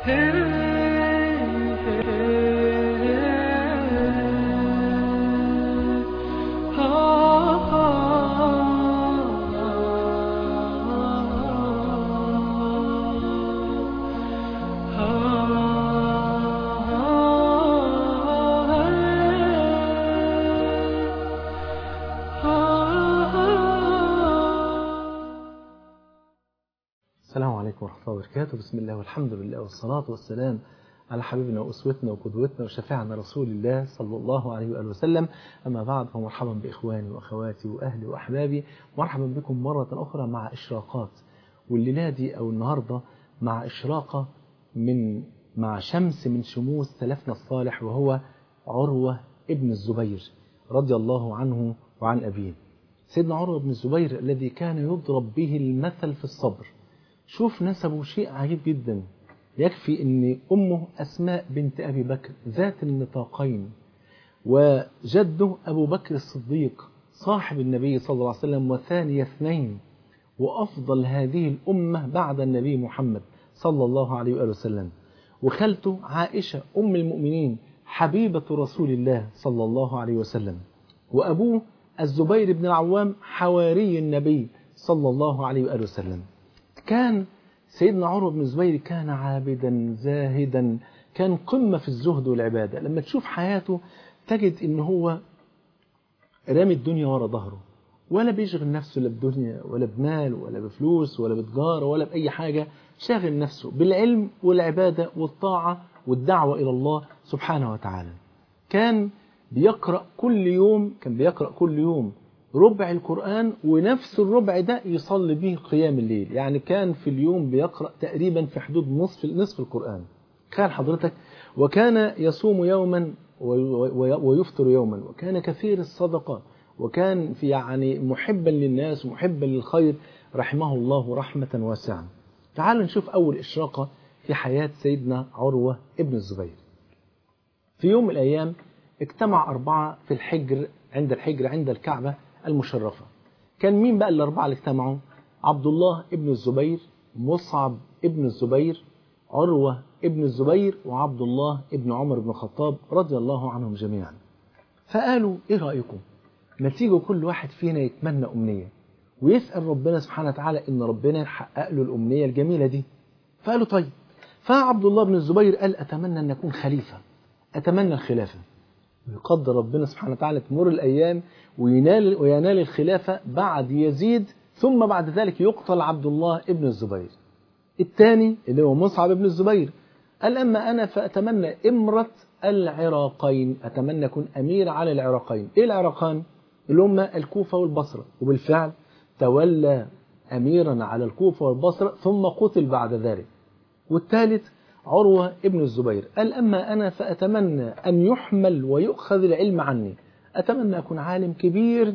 السلام عليكم ورحمة الله وبركاته بسم الله والحمد لله والصلاة والسلام على حبيبنا وأسوتنا وقدوتنا وشفيعنا رسول الله صلى الله عليه وآله وسلم أما بعد فمرحبا بإخواني وأخواتي وأهلي وأحبابي مرحبا بكم مرة أخرى مع إشراقات والليلة دي أو النهاردة مع إشراقة من مع شمس من شموس سلفنا الصالح وهو عروة ابن الزبير رضي الله عنه وعن أبيه سيدنا عروة بن الزبير الذي كان يضرب به المثل في الصبر شوف نسبه شيء عجيب جدا يكفي ان امه اسماء بنت ابي بكر ذات النطاقين وجده ابو بكر الصديق صاحب النبي صلى الله عليه وسلم وثاني اثنين وافضل هذه الامه بعد النبي محمد صلى الله عليه واله وسلم وخالته عائشه ام المؤمنين حبيبه رسول الله صلى الله عليه وسلم وابوه الزبير بن العوام حواري النبي صلى الله عليه واله وسلم كان سيدنا عروة بن الزبير كان عابدا زاهدا كان قمة في الزهد والعبادة لما تشوف حياته تجد ان هو رامي الدنيا ورا ظهره ولا بيشغل نفسه لا بدنيا ولا بمال ولا بفلوس ولا بتجارة ولا بأي حاجة شاغل نفسه بالعلم والعبادة والطاعة والدعوة إلى الله سبحانه وتعالى كان بيقرأ كل يوم كان بيقرأ كل يوم ربع القرآن ونفس الربع ده يصلي به قيام الليل يعني كان في اليوم بيقرأ تقريبا في حدود نصف نصف القرآن كان حضرتك وكان يصوم يوما ويفطر يوما وكان كثير الصدقة وكان في يعني محبا للناس ومحبا للخير رحمه الله رحمة واسعة تعالوا نشوف أول إشراقة في حياة سيدنا عروة ابن الزبير في يوم من الأيام اجتمع أربعة في الحجر عند الحجر عند الكعبة المشرفة كان مين بقى الأربعة اللي اجتمعوا عبد الله ابن الزبير مصعب ابن الزبير عروة ابن الزبير وعبد الله ابن عمر بن الخطاب رضي الله عنهم جميعا فقالوا ايه رأيكم ما تيجوا كل واحد فينا يتمنى أمنية ويسأل ربنا سبحانه وتعالى إن ربنا يحقق له الأمنية الجميلة دي فقالوا طيب فعبد الله بن الزبير قال أتمنى أن أكون خليفة أتمنى الخلافة ويقدر ربنا سبحانه وتعالى تمر الأيام وينال, وينال الخلافة بعد يزيد ثم بعد ذلك يقتل عبد الله ابن الزبير الثاني اللي هو مصعب ابن الزبير قال أما أنا فأتمنى إمرة العراقين أتمنى أكون أمير على العراقين إيه العراقان؟ اللي هم الكوفة والبصرة وبالفعل تولى أميرا على الكوفة والبصرة ثم قتل بعد ذلك والثالث عروة ابن الزبير قال أما أنا فأتمنى أن يحمل ويؤخذ العلم عني أتمنى أكون عالم كبير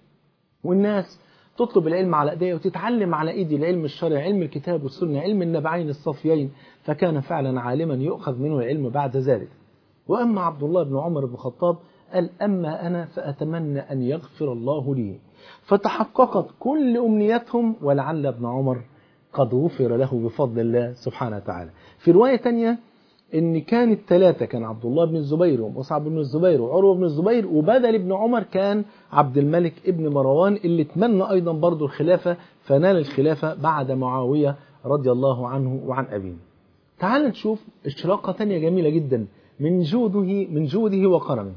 والناس تطلب العلم على ايديا وتتعلم على ايدي العلم الشرعي علم الكتاب والسنة علم النبعين الصفيين فكان فعلا عالما يؤخذ منه العلم بعد ذلك وأما عبد الله بن عمر بن الخطاب قال أما أنا فأتمنى أن يغفر الله لي فتحققت كل أمنيتهم ولعل ابن عمر قد غفر له بفضل الله سبحانه وتعالى في رواية تانية ان كان الثلاثة كان عبد الله بن الزبير ومصعب بن الزبير وعروة بن الزبير وبدل ابن عمر كان عبد الملك ابن مروان اللي تمنى ايضا برضه الخلافة فنال الخلافة بعد معاوية رضي الله عنه وعن أبيه تعال نشوف اشراقة تانية جميلة جدا من جوده من جوده وكرمه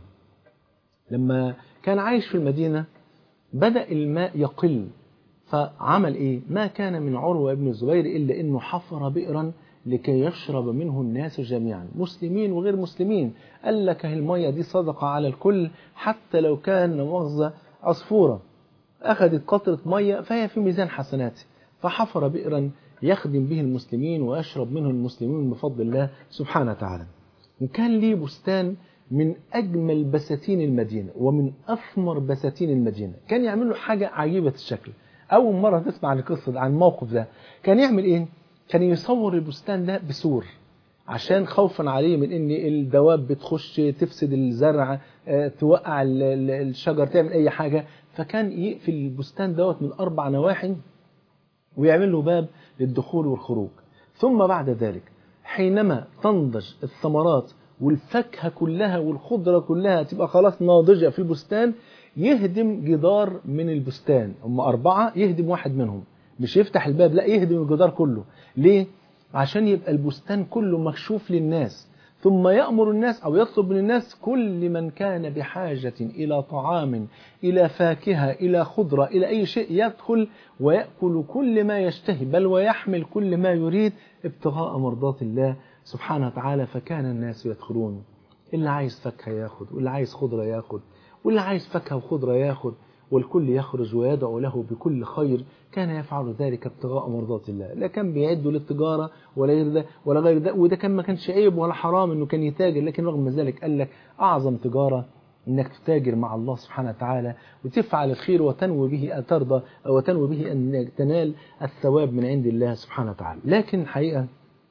لما كان عايش في المدينة بدأ الماء يقل فعمل ايه ما كان من عروة ابن الزبير إلا انه حفر بئرا لكي يشرب منه الناس جميعا مسلمين وغير مسلمين قال لك المية دي صدقة على الكل حتى لو كان مؤاخذة عصفورة أخذت قطرة مية فهي في ميزان حسناته فحفر بئرا يخدم به المسلمين ويشرب منه المسلمين بفضل الله سبحانه وتعالى وكان ليه بستان من أجمل بساتين المدينة ومن أثمر بساتين المدينة كان يعمل له حاجة عجيبة الشكل أول مرة تسمع عن القصة عن الموقف ده كان يعمل إيه؟ كان يصور البستان ده بسور عشان خوفا عليه من ان الدواب بتخش تفسد الزرع توقع الشجر تعمل اي حاجة فكان يقفل البستان دوت من اربع نواحي ويعمل له باب للدخول والخروج ثم بعد ذلك حينما تنضج الثمرات والفاكهة كلها والخضرة كلها تبقى خلاص ناضجة في البستان يهدم جدار من البستان هم أربعة يهدم واحد منهم مش يفتح الباب لا يهدم الجدار كله ليه؟ عشان يبقى البستان كله مكشوف للناس ثم يأمر الناس أو يطلب من الناس كل من كان بحاجة إلى طعام إلى فاكهة إلى خضرة إلى أي شيء يدخل ويأكل كل ما يشتهي بل ويحمل كل ما يريد ابتغاء مرضات الله سبحانه وتعالى فكان الناس يدخلون اللي عايز فاكهة ياخد واللي عايز خضرة ياخد واللي عايز فاكهة وخضرة ياخد والكل يخرج ويدعو له بكل خير كان يفعل ذلك ابتغاء مرضات الله لا كان بيعده للتجارة ولا غير ده ولا غير ده وده كان ما كانش عيب ولا حرام انه كان يتاجر لكن رغم ذلك قال لك اعظم تجارة انك تتاجر مع الله سبحانه وتعالى وتفعل الخير وتنوي به ترضى وتنوي به ان تنال الثواب من عند الله سبحانه وتعالى لكن الحقيقة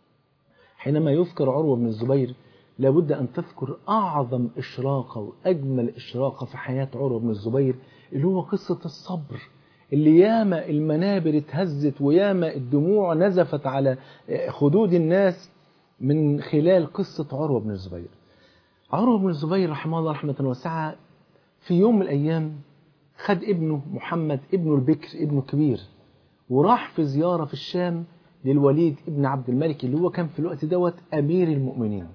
حينما يذكر عروة بن الزبير لابد أن تذكر أعظم إشراقة وأجمل إشراقة في حياة عروة بن الزبير اللي هو قصة الصبر اللي ياما المنابر اتهزت وياما الدموع نزفت على خدود الناس من خلال قصة عروة بن الزبير عروة بن الزبير رحمه الله رحمة واسعة في يوم من الأيام خد ابنه محمد ابنه البكر ابنه الكبير وراح في زيارة في الشام للوليد ابن عبد الملك اللي هو كان في الوقت دوت أمير المؤمنين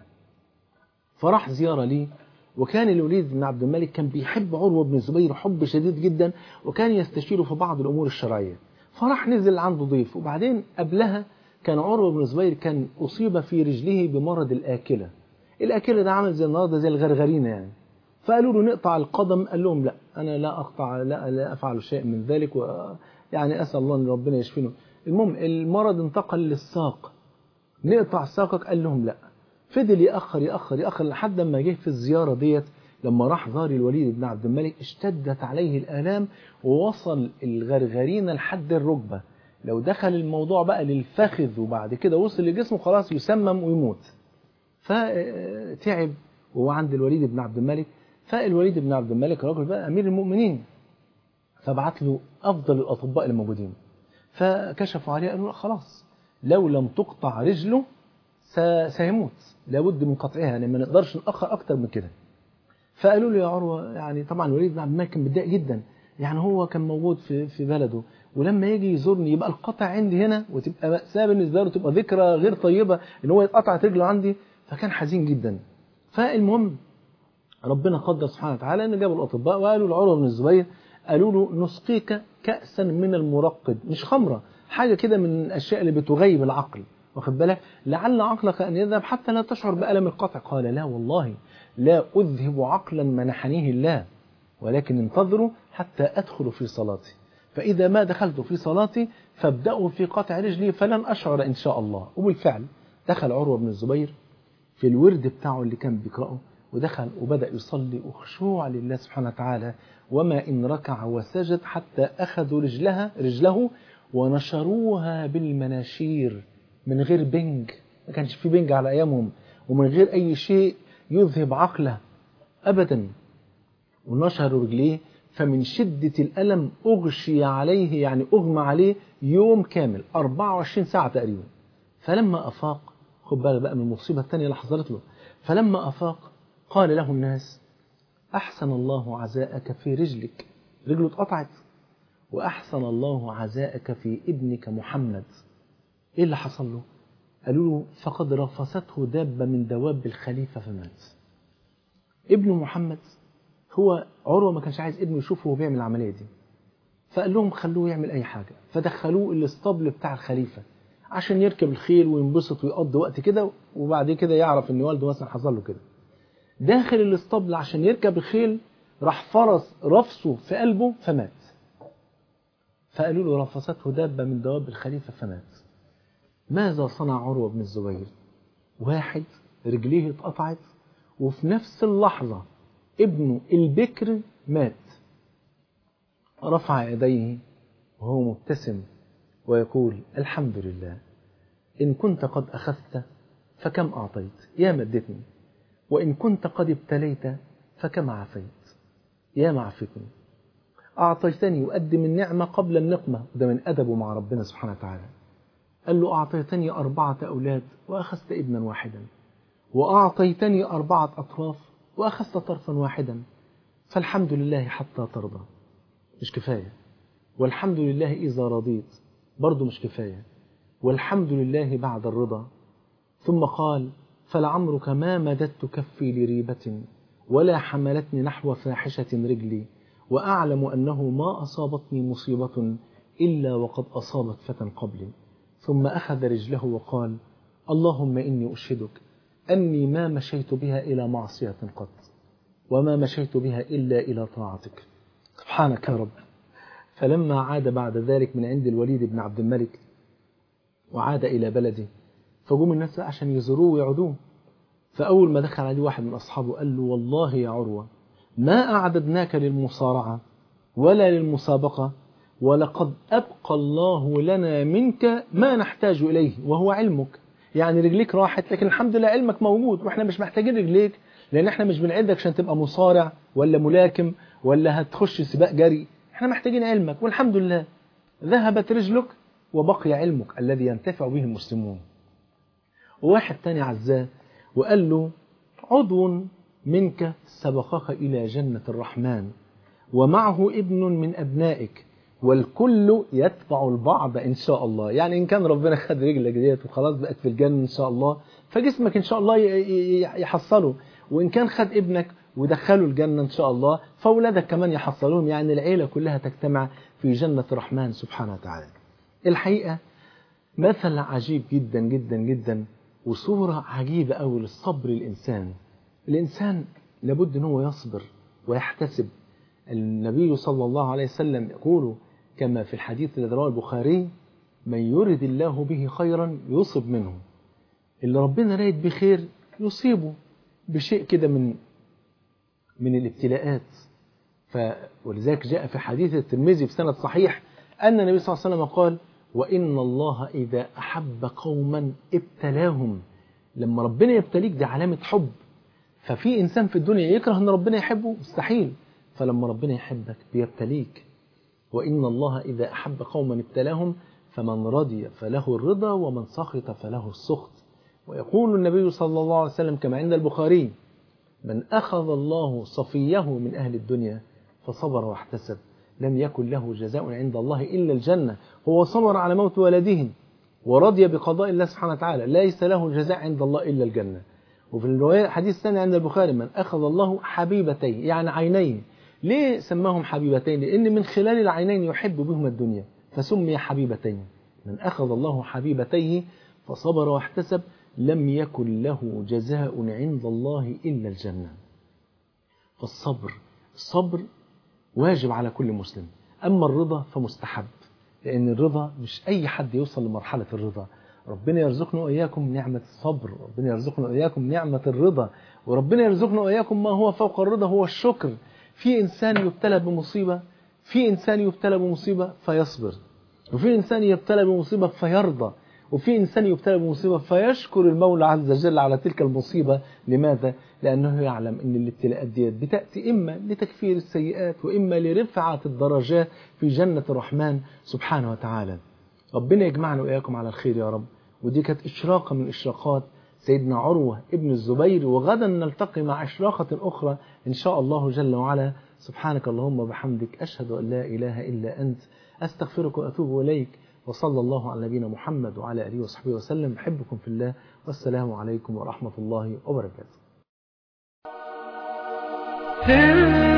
فراح زيارة ليه وكان الوليد بن عبد الملك كان بيحب عروة بن الزبير حب شديد جدا وكان يستشيره في بعض الأمور الشرعية فراح نزل عنده ضيف وبعدين قبلها كان عروة بن الزبير كان أصيب في رجله بمرض الآكلة الآكلة ده عامل زي النهارده زي الغرغرينة يعني فقالوا له نقطع القدم قال لهم لا أنا لا أقطع لا, لا أفعل شيء من ذلك ويعني أسأل الله أن ربنا يشفينه المهم المرض انتقل للساق نقطع ساقك قال لهم لا فضل يأخر يأخر يأخر لحد ما جه في الزيارة ديت لما راح زار الوليد بن عبد الملك اشتدت عليه الآلام ووصل الغرغرينة لحد الركبة لو دخل الموضوع بقى للفخذ وبعد كده وصل لجسمه خلاص يسمم ويموت فتعب وهو عند الوليد بن عبد الملك فالوليد بن عبد الملك راجل بقى أمير المؤمنين فبعت له أفضل الأطباء الموجودين فكشفوا عليه قالوا خلاص لو لم تقطع رجله سيموت لابد من قطعها يعني ما نقدرش نأخر أكتر من كده فقالوا له يا عروة يعني طبعا الوليد بن عبد الملك كان متضايق جدا يعني هو كان موجود في في بلده ولما يجي يزورني يبقى القطع عندي هنا وتبقى مأساة بالنسبة له تبقى ذكرى غير طيبة ان هو يتقطعت رجله عندي فكان حزين جدا فالمهم ربنا قدر سبحانه وتعالى ان جابوا الاطباء وقالوا لعروة بن الزبير قالوا له نسقيك كأسا من المرقد مش خمرة حاجة كده من الأشياء اللي بتغيب العقل واخد بالك لعل عقلك أن يذهب حتى لا تشعر بألم القطع قال لا والله لا أذهب عقلا منحنيه الله ولكن انتظروا حتى أدخل في صلاتي فإذا ما دخلت في صلاتي فابدأوا في قطع رجلي فلن أشعر إن شاء الله وبالفعل دخل عروة بن الزبير في الورد بتاعه اللي كان بيقرأه ودخل وبدأ يصلي وخشوع لله سبحانه وتعالى وما إن ركع وسجد حتى أخذوا رجلها رجله ونشروها بالمناشير من غير بنج ما كانش في بنج على أيامهم ومن غير أي شيء يذهب عقله أبدا ونشروا رجليه فمن شدة الألم أغشي عليه يعني أغمى عليه يوم كامل 24 ساعة تقريبا فلما أفاق خد بالك بقى من المصيبة الثانية اللي حصلت له فلما أفاق قال له الناس أحسن الله عزاءك في رجلك رجله اتقطعت وأحسن الله عزاءك في ابنك محمد إيه اللي حصل له قالوا له فقد رفسته دابة من دواب الخليفة فمات ابن محمد هو عروة ما كانش عايز ابنه يشوفه وهو بيعمل العملية دي فقال لهم خلوه يعمل أي حاجة فدخلوه الاسطبل بتاع الخليفة عشان يركب الخيل وينبسط ويقضي وقت كده وبعد كده يعرف ان والده مثلا حصل له كده داخل الاسطبل عشان يركب الخيل راح فرس رفسه في قلبه فمات فقالوا له رفسته دابة من دواب الخليفة فمات ماذا صنع عروة بن الزبير واحد رجليه اتقطعت وفي نفس اللحظة ابنه البكر مات رفع يديه وهو مبتسم ويقول الحمد لله إن كنت قد أخذت فكم أعطيت يا مدتني وإن كنت قد ابتليت فكم عافيت يا معفتني أعطيتني وقدم النعمة قبل النقمة وده من أدبه مع ربنا سبحانه وتعالى قال له أعطيتني أربعة أولاد وأخذت ابنا واحدا وأعطيتني أربعة أطراف وأخذت طرفا واحدا فالحمد لله حتى ترضى مش كفاية والحمد لله إذا رضيت برضه مش كفاية والحمد لله بعد الرضا ثم قال فلعمرك ما مددت كفي لريبة ولا حملتني نحو فاحشة رجلي وأعلم أنه ما أصابتني مصيبة إلا وقد أصابت فتى قبلي ثم أخذ رجله وقال اللهم إني أشهدك أني ما مشيت بها إلى معصية قط وما مشيت بها إلا إلى طاعتك سبحانك يا رب فلما عاد بعد ذلك من عند الوليد بن عبد الملك وعاد إلى بلده فجم الناس عشان يزوروه ويعودوه فأول ما دخل عليه واحد من أصحابه قال له والله يا عروة ما أعددناك للمصارعة ولا للمسابقة ولقد أبقى الله لنا منك ما نحتاج إليه وهو علمك يعني رجليك راحت لكن الحمد لله علمك موجود واحنا مش محتاجين رجليك لأن احنا مش بنعدك عشان تبقى مصارع ولا ملاكم ولا هتخش سباق جري احنا محتاجين علمك والحمد لله ذهبت رجلك وبقي علمك الذي ينتفع به المسلمون وواحد تاني عزاه وقال له عضو منك سبقك إلى جنة الرحمن ومعه ابن من أبنائك والكل يتبع البعض إن شاء الله يعني إن كان ربنا خد رجلك ديت وخلاص بقت في الجنة إن شاء الله فجسمك إن شاء الله يحصله وإن كان خد ابنك ودخله الجنة إن شاء الله فأولادك كمان يحصلوهم يعني العيلة كلها تجتمع في جنة الرحمن سبحانه وتعالى الحقيقة مثل عجيب جدا جدا جدا وصورة عجيبة أوي للصبر الإنسان الإنسان لابد أنه يصبر ويحتسب النبي صلى الله عليه وسلم يقول كما في الحديث الذي رواه البخاري من يرد الله به خيرا يصب منه اللي ربنا رايد بخير يصيبه بشيء كده من من الابتلاءات ف ولذلك جاء في حديث الترمذي بسند صحيح أن النبي صلى الله عليه وسلم قال وإن الله إذا أحب قوما ابتلاهم لما ربنا يبتليك دي علامة حب ففي إنسان في الدنيا يكره أن ربنا يحبه مستحيل فلما ربنا يحبك بيبتليك وإن الله إذا أحب قوما ابتلاهم فمن رضي فله الرضا ومن سخط فله السخط ويقول النبي صلى الله عليه وسلم كما عند البخاري من أخذ الله صفيه من أهل الدنيا فصبر واحتسب لم يكن له جزاء عند الله إلا الجنة هو صبر على موت ولده ورضي بقضاء الله سبحانه وتعالى ليس له جزاء عند الله إلا الجنة وفي الرواية حديث الثاني عند البخاري من أخذ الله حبيبتين يعني عينيه ليه سماهم حبيبتين لأن من خلال العينين يحب بهما الدنيا فسمي حبيبتين من أخذ الله حبيبتيه فصبر واحتسب لم يكن له جزاء عند الله إلا الجنة فالصبر الصبر واجب على كل مسلم أما الرضا فمستحب لأن الرضا مش أي حد يوصل لمرحلة الرضا ربنا يرزقنا وإياكم نعمة الصبر ربنا يرزقنا وإياكم نعمة الرضا وربنا يرزقنا وإياكم ما هو فوق الرضا هو الشكر في إنسان يبتلى بمصيبة في إنسان يبتلى بمصيبة فيصبر وفي إنسان يبتلى بمصيبة فيرضى وفي إنسان يبتلى بمصيبة فيشكر المولى عز وجل على تلك المصيبة لماذا؟ لأنه يعلم أن الابتلاءات ديت بتأتي إما لتكفير السيئات وإما لرفعة الدرجات في جنة الرحمن سبحانه وتعالى ربنا يجمعنا وإياكم على الخير يا رب ودي كانت إشراقة من إشراقات سيدنا عروة ابن الزبير وغدا نلتقي مع إشراقة أخرى إن شاء الله جل وعلا سبحانك اللهم وبحمدك أشهد أن لا إله إلا أنت أستغفرك وأتوب إليك وصلى الله على نبينا محمد وعلى آله وصحبه وسلم أحبكم في الله والسلام عليكم ورحمة الله وبركاته